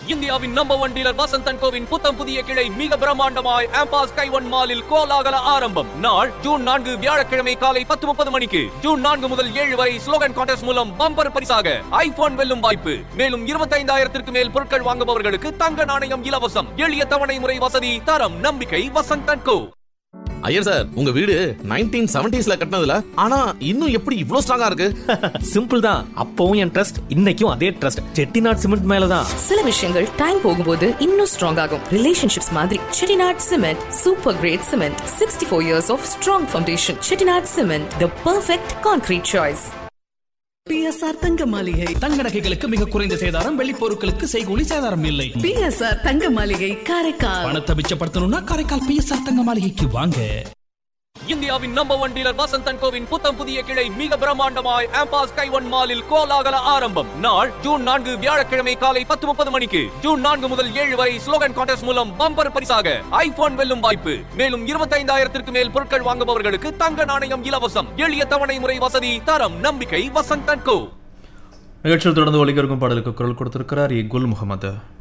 இந்தியாவின் number one dealer Vasanthan கோவின் புத்தம் புதிய கிளை மிக பிரம்மாண்டமாய் ஆம்பாஸ் கைவன் மாலில் கோலாகல ஆரம்பம் நாள் ஜூன் நான்கு வியாழக்கிழமை காலை பத்து முப்பது மணிக்கு ஜூன் நான்கு முதல் ஏழு வரை ஸ்லோகன் கான்டெஸ்ட் மூலம் பம்பர் பரிசாக ஐபோன் வெல்லும் வாய்ப்பு மேலும் இருபத்தைந்தாயிரத்திற்கு மேல் பொருட்கள் வாங்குபவர்களுக்கு தங்க நாணயம் இலவசம் எளிய தவணை முறை வசதி தரம் நம்பிக்கை வசந்தன் கோ ஐயர் சார் உங்க வீடு நைன்டீன் செவன்டிஸ்ல கட்டினதுல ஆனா இன்னும் எப்படி இவ்ளோ ஸ்ட்ராங்கா இருக்கு சிம்பிள் தான் அப்பவும் என் ட்ரஸ்ட் இன்னைக்கும் அதே ட்ரஸ்ட் செட்டிநாட் சிமெண்ட் மேலதான் சில விஷயங்கள் டைம் போகும்போது இன்னும் ஸ்ட்ராங் ஆகும் ரிலேஷன்ஷிப்ஸ் மாதிரி Chettinad cement super great cement sixty four years of strong foundation Chettinad cement the perfect concrete choice BSR தங்க மாளிகை தங்க நகைகளுக்கு மிக குறைந்த சேதாரம் வெள்ளி பொருட்களுக்கு செய்கூலி சேதாரம் இல்லை பிஎஸ்ஆர் தங்க மாளிகை காரைக்கால் பணத்தை மிச்சப்படுத்தணும்னா காரைக்கால் பிஎஸ்ஆர் தங்க மாளிகைக்கு வாங்க இந்தியாவின் நம்பர் ஒன் டீலர் வசந்தன் கோவின் புத்தம் புதிய கிளை மிக பிரம்மாண்டமாய் ஆம்பாஸ் கைவன் மாலில் கோலாகல ஆரம்பம் நாள் ஜூன் நான்கு வியாழக்கிழமை காலை பத்து முப்பது மணிக்கு ஜூன் நான்கு முதல் ஏழு வரை ஸ்லோகன் கான்டெஸ்ட் மூலம் பம்பர் பரிசாக ஐபோன் வெல்லும் வாய்ப்பு மேலும் இருபத்தைந்தாயிரத்திற்கு மேல் பொருட்கள் வாங்குபவர்களுக்கு தங்க நாணயம் இலவசம் எளிய தவணை முறை வசதி தரம் நம்பிக்கை வசந்தன் கோ நிகழ்ச்சியில் தொடர்ந்து ஒலிக்க இருக்கும் பாடலுக்கு குரல் கொடுத்திருக்கிறார் இ குல் முகமது